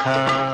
ಸುಖ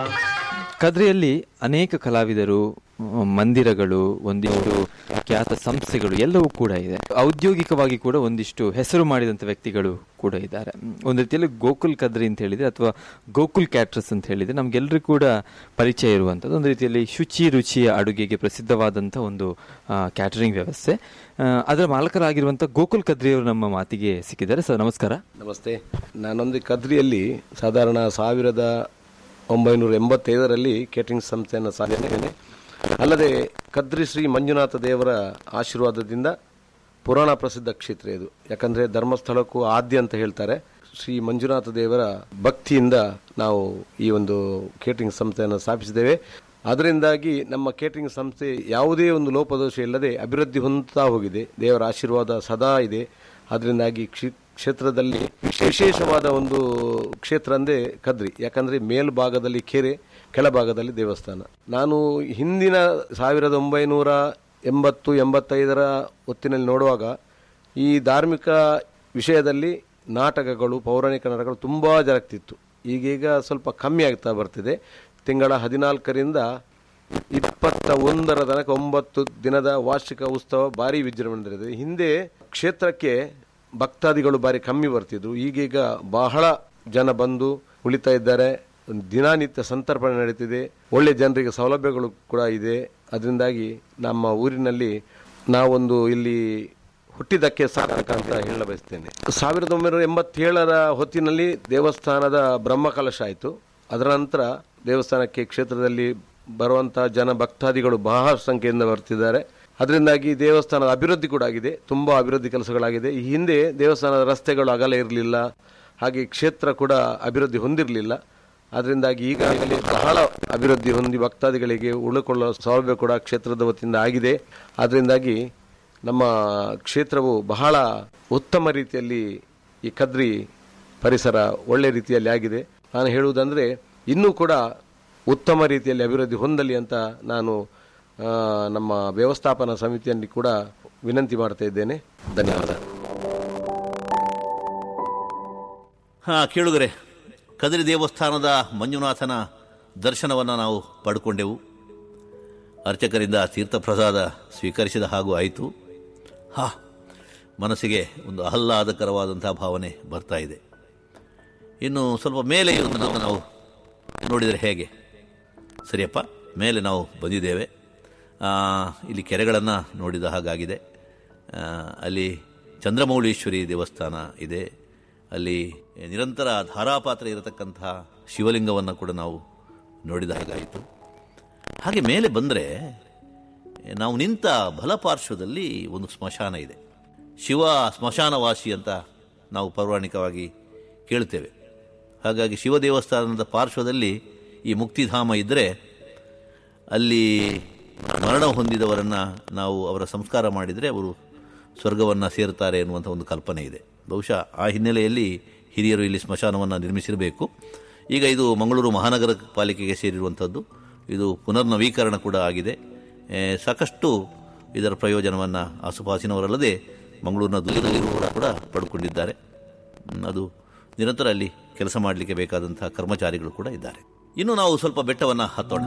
ಕದ್ರಿಯಲ್ಲಿ ಅನೇಕ ಕಲಾವಿದರು ಮ್, ಮಂದಿರಗಳು ಒಂದಿಷ್ಟು ಖ್ಯಾತ ಸಂಸ್ಥೆಗಳು ಎಲ್ಲವೂ ಕೂಡ ಇದೆ ಔದ್ಯೋಗಿಕವಾಗಿ ಕೂಡ ಒಂದಿಷ್ಟು ಹೆಸರು ಮಾಡಿದಂಥ ವ್ಯಕ್ತಿಗಳು ಕೂಡ ಇದ್ದಾರೆ ಮ್, ಒಂದು ರೀತಿಯಲ್ಲಿ ಗೋಕುಲ್ ಕದ್ರಿ ಅಂತ ಹೇಳಿದ್ರೆ ಅಥವಾ ಗೋಕುಲ್ ಕ್ಯಾಟ್ರಸ್ ಅಂತ ಹೇಳಿದ್ರೆ ನಮ್ಗೆಲ್ಲರಿಗೂ ಕೂಡ ಪರಿಚಯ ಇರುವಂಥದ್ದು ಒಂದು ರೀತಿಯಲ್ಲಿ ಶುಚಿ ರುಚಿಯ ಅಡುಗೆಗೆ ಪ್ರಸಿದ್ಧವಾದಂಥ ಒಂದು ಕ್ಯಾಟರಿಂಗ್ ವ್ಯವಸ್ಥೆ ಆ, ಅದರ ಮಾಲಕರಾಗಿರುವಂಥ ಗೋಕುಲ್ ಕದ್ರಿ ಅವರು ನಮ್ಮ ಮಾತಿಗೆ ಸಿಕ್ಕಿದ್ದಾರೆ ಸರ್ ನಮಸ್ಕಾರ ನಮಸ್ತೆ ನಾನೊಂದು ಕದ್ರಿಯಲ್ಲಿ ಸಾಧಾರಣ ಸಾವಿರದ ಒಂಬೈನೂರ ಎಂಬತ್ತೈದರಲ್ಲಿ ಕೇಟರಿಂಗ್ ಸಂಸ್ಥೆಯನ್ನು ಸಾಧಿಸಿದ್ದೇನೆ ಅಲ್ಲದೆ ಕದ್ರಿ ಶ್ರೀ ಮಂಜುನಾಥ ದೇವರ ಆಶೀರ್ವಾದದಿಂದ ಪುರಾಣ ಪ್ರಸಿದ್ಧ ಕ್ಷೇತ್ರ ಇದು ಯಾಕಂದ್ರೆ ಧರ್ಮಸ್ಥಳಕ್ಕೂ ಆದ್ಯ ಅಂತ ಹೇಳ್ತಾರೆ ಶ್ರೀ ಮಂಜುನಾಥ ದೇವರ ಭಕ್ತಿಯಿಂದ ನಾವು ಈ ಒಂದು ಕೇಟರಿಂಗ್ ಸಂಸ್ಥೆಯನ್ನು ಸ್ಥಾಪಿಸಿದ್ದೇವೆ ಅದರಿಂದಾಗಿ ನಮ್ಮ ಕೇಟರಿಂಗ್ ಸಂಸ್ಥೆ ಯಾವುದೇ ಒಂದು ಲೋಪದೋಷ ಇಲ್ಲದೆ ಅಭಿವೃದ್ಧಿ ಹೊಂದುತ್ತಾ ಹೋಗಿದೆ ದೇವರ ಆಶೀರ್ವಾದ ಸದಾ ಇದೆ ಅದರಿಂದಾಗಿ ಕ್ಷಿ- ಕ್ಷೇತ್ರದಲ್ಲಿ ವಿಶೇಷವಾದ ಒಂದು ಕ್ಷೇತ್ರ ಅಂದ್ರೆ ಕದ್ರಿ ಯಾಕಂದ್ರೆ ಮೇಲ್ಭಾಗದಲ್ಲಿ ಕೆರೆ ಕೆಳಭಾಗದಲ್ಲಿ ದೇವಸ್ಥಾನ ನಾನು ಹಿಂದಿನ ಸಾವಿರದ ಒಂಬೈನೂರ ಎಂಬತ್ತು ಎಂಬತ್ತೈದರ ಹೊತ್ತಿನಲ್ಲಿ ನೋಡುವಾಗ ಈ ಧಾರ್ಮಿಕ ವಿಷಯದಲ್ಲಿ ನಾಟಕಗಳು ಪೌರಾಣಿಕ ನಾಟಕಗಳು ತುಂಬಾ ಜರುಗ್ತಿತ್ತು ಈಗೀಗ ಸ್ವಲ್ಪ ಕಮ್ಮಿ ಆಗ್ತಾ ಬರ್ತಿದೆ ತಿಂಗಳ ಹದಿನಾಲ್ಕರಿಂದ ಇಪ್ಪತ್ತ ಒಂದರ ತನಕ ಒಂಬತ್ತು ದಿನದ ವಾರ್ಷಿಕ ಉತ್ಸವ ಭಾರಿ ವಿಜೃಂಭಣೆ ಹಿಂದೆ ಕ್ಷೇತ್ರಕ್ಕೆ ಭಕ್ತಾದಿಗಳು ಬಾರಿ ಕಮ್ಮಿ ಬರ್ತಿದ್ರು ಈಗೀಗ ಬಹಳ ಜನ ಬಂದು ಉಳಿತಾ ಇದ್ದಾರೆ ದಿನನಿತ್ಯ ಸಂತರ್ಪಣೆ ನಡೀತಿದೆ ಒಳ್ಳೆ ಜನರಿಗೆ ಸೌಲಭ್ಯಗಳು ಕೂಡ ಇದೆ ಅದರಿಂದಾಗಿ ನಮ್ಮ ಊರಿನಲ್ಲಿ ನಾವೊಂದು ಇಲ್ಲಿ ಹುಟ್ಟಿದಕ್ಕೆ ಸಾರ್ಥಕ ಅಂತ ಹೇಳ ಬಯಸ್ತೇನೆ ಸಾವಿರದ ಒಂಬೈನೂರ ಎಂಬತ್ತೇಳರ ಹೊತ್ತಿನಲ್ಲಿ ದೇವಸ್ಥಾನದ ಬ್ರಹ್ಮಕಲಶ ಆಯಿತು ಅದರ ನಂತರ ದೇವಸ್ಥಾನಕ್ಕೆ ಕ್ಷೇತ್ರದಲ್ಲಿ ಬರುವಂತಹ ಜನ ಭಕ್ತಾದಿಗಳು ಬಹಳ ಸಂಖ್ಯೆಯಿಂದ ಬರ್ತಿದ್ದಾರೆ ಅದರಿಂದಾಗಿ ದೇವಸ್ಥಾನದ ಅಭಿವೃದ್ಧಿ ಕೂಡ ಆಗಿದೆ ತುಂಬಾ ಅಭಿವೃದ್ಧಿ ಕೆಲಸಗಳಾಗಿದೆ ಈ ಹಿಂದೆ ದೇವಸ್ಥಾನದ ರಸ್ತೆಗಳು ಅಗಲ ಇರಲಿಲ್ಲ ಹಾಗೆ ಕ್ಷೇತ್ರ ಕೂಡ ಅಭಿವೃದ್ಧಿ ಹೊಂದಿರಲಿಲ್ಲ ಅದರಿಂದಾಗಿ ಈಗಾಗಲೇ ಬಹಳ ಅಭಿವೃದ್ಧಿ ಹೊಂದಿ ಭಕ್ತಾದಿಗಳಿಗೆ ಉಳಿಕೊಳ್ಳುವ ಸೌಲಭ್ಯ ಕೂಡ ಕ್ಷೇತ್ರದ ವತಿಯಿಂದ ಆಗಿದೆ ಅದರಿಂದಾಗಿ ನಮ್ಮ ಕ್ಷೇತ್ರವು ಬಹಳ ಉತ್ತಮ ರೀತಿಯಲ್ಲಿ ಈ ಕದ್ರಿ ಪರಿಸರ ಒಳ್ಳೆ ರೀತಿಯಲ್ಲಿ ಆಗಿದೆ ನಾನು ಹೇಳುವುದಂದ್ರೆ ಇನ್ನೂ ಕೂಡ ಉತ್ತಮ ರೀತಿಯಲ್ಲಿ ಅಭಿವೃದ್ಧಿ ಹೊಂದಲಿ ಅಂತ ನಾನು ಆ, ನಮ್ಮ ವ್ಯವಸ್ಥಾಪನಾ ಸಮಿತಿಯಲ್ಲಿ ಕೂಡ ವಿನಂತಿ ಮಾಡ್ತಾ ಇದ್ದೇನೆ ಧನ್ಯವಾದ ಹಾ ಕೇಳುಗರೆ ಕದಿರಿ ದೇವಸ್ಥಾನದ ಮಂಜುನಾಥನ ದರ್ಶನವನ್ನು ನಾವು ಪಡ್ಕೊಂಡೆವು ಅರ್ಚಕರಿಂದ ತೀರ್ಥಪ್ರಸಾದ ಸ್ವೀಕರಿಸಿದ ಹಾಗೂ ಆಯಿತು ಹಾ ಮನಸ್ಸಿಗೆ ಒಂದು ಆಹ್ಲಾದಕರವಾದಂತಹ ಭಾವನೆ ಬರ್ತಾ ಇದೆ ಇನ್ನು ಸ್ವಲ್ಪ ಮೇಲೆ ಇರುವುದನ್ನು ನಾವು ನೋಡಿದರೆ ಹೇಗೆ ಸರಿಯಪ್ಪ ಮೇಲೆ ನಾವು ಬಂದಿದ್ದೇವೆ ಆ, ಇಲ್ಲಿ ಕೆರೆಗಳನ್ನು ನೋಡಿದ ಹಾಗಾಗಿದೆ ಆ, ಅಲ್ಲಿ ಚಂದ್ರಮೌಳೀಶ್ವರಿ ದೇವಸ್ಥಾನ ಇದೆ ಅಲ್ಲಿ ನಿರಂತರ ಧಾರಾಪಾತ್ರ ಇರತಕ್ಕಂತಹ ಶಿವಲಿಂಗವನ್ನು ಕೂಡ ನಾವು ನೋಡಿದ ಹಾಗಾಯಿತು ಹಾಗೆ ಮೇಲೆ ಬಂದರೆ ನಾವು ನಿಂತ ಬಲಪಾರ್ಶ್ವದಲ್ಲಿ ಒಂದು ಸ್ಮಶಾನ ಇದೆ ಶಿವ ಸ್ಮಶಾನವಾಸಿ ಅಂತ ನಾವು ಪೌರಾಣಿಕವಾಗಿ ಕೇಳ್ತೇವೆ ಹಾಗಾಗಿ ಶಿವ ದೇವಸ್ಥಾನದ ಪಾರ್ಶ್ವದಲ್ಲಿ ಈ ಮುಕ್ತಿಧಾಮ ಇದ್ದರೆ ಅಲ್ಲಿ ಮರಣ ಹೊಂದಿದವರನ್ನು ನಾವು ಅವರ ಸಂಸ್ಕಾರ ಮಾಡಿದರೆ ಅವರು ಸ್ವರ್ಗವನ್ನು ಸೇರುತ್ತಾರೆ ಎನ್ನುವಂಥ ಒಂದು ಕಲ್ಪನೆ ಇದೆ ಬಹುಶಃ ಆ ಹಿನ್ನೆಲೆಯಲ್ಲಿ ಹಿರಿಯರು ಇಲ್ಲಿ ಸ್ಮಶಾನವನ್ನು ನಿರ್ಮಿಸಿರಬೇಕು ಈಗ ಇದು ಮಂಗಳೂರು ಮಹಾನಗರ ಪಾಲಿಕೆಗೆ ಸೇರಿರುವಂಥದ್ದು ಇದು ಪುನರ್ನವೀಕರಣ ಕೂಡ ಆಗಿದೆ ಏ, ಸಾಕಷ್ಟು ಇದರ ಪ್ರಯೋಜನವನ್ನು ಆಸುಪಾಸಿನವರಲ್ಲದೆ ಮಂಗಳೂರಿನ ದೂರದಲ್ಲಿರುವವರು ಕೂಡ ಪಡ್ಕೊಂಡಿದ್ದಾರೆ ಹ್ಮ್, ಅದು ನಿರಂತರ ಅಲ್ಲಿ ಕೆಲಸ ಮಾಡಲಿಕ್ಕೆ ಬೇಕಾದಂತಹ ಕರ್ಮಚಾರಿಗಳು ಕೂಡ ಇದ್ದಾರೆ ಇನ್ನು ನಾವು ಸ್ವಲ್ಪ ಬೆಟ್ಟವನ್ನು ಹತ್ತೋಣ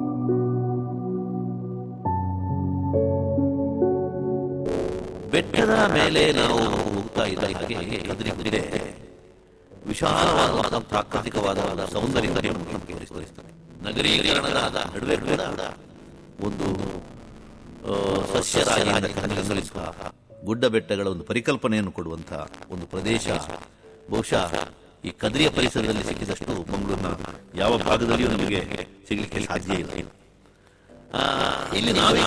ಬೆಟ್ಟದ ಮೇಲೆ ನಾವು ಹೋಗ್ತಾ ಇದ್ದ ಹಾಗೆ ಕದ್ರಿ ಮುಂದೆ ವಿಶಾಲವಾದ ಪ್ರಾಕೃತಿಕವಾದ ಸೌಂದರ್ಯದ ನಮಗೆ ತೋರಿಸ್ತದೆ ನಗರೀಕರಣದ ನಡುವೆ ಕೂಡ ಒಂದು ಆ, ಸಸ್ಯರಾಜಿಯಿಂದ ಕಂಗೊಳಿಸುವ ಗುಡ್ಡ ಬೆಟ್ಟಗಳ ಒಂದು ಪರಿಕಲ್ಪನೆಯನ್ನು ಕೊಡುವಂತಹ ಒಂದು ಪ್ರದೇಶ ಬಹುಶಃ ಈ ಕದ್ರಿಯ ಪರಿಸರದಲ್ಲಿ ಸಿಕ್ಕಿದಷ್ಟು ಮಂಗಳೂರಿನ ಯಾವ ಭಾಗದಲ್ಲಿಯೂ ನಮಗೆ ಸಿಗಲಿಕ್ಕೆ ಸಾಧ್ಯ ಇಲ್ಲ ಆ, ಇಲ್ಲಿ ನಾವೇ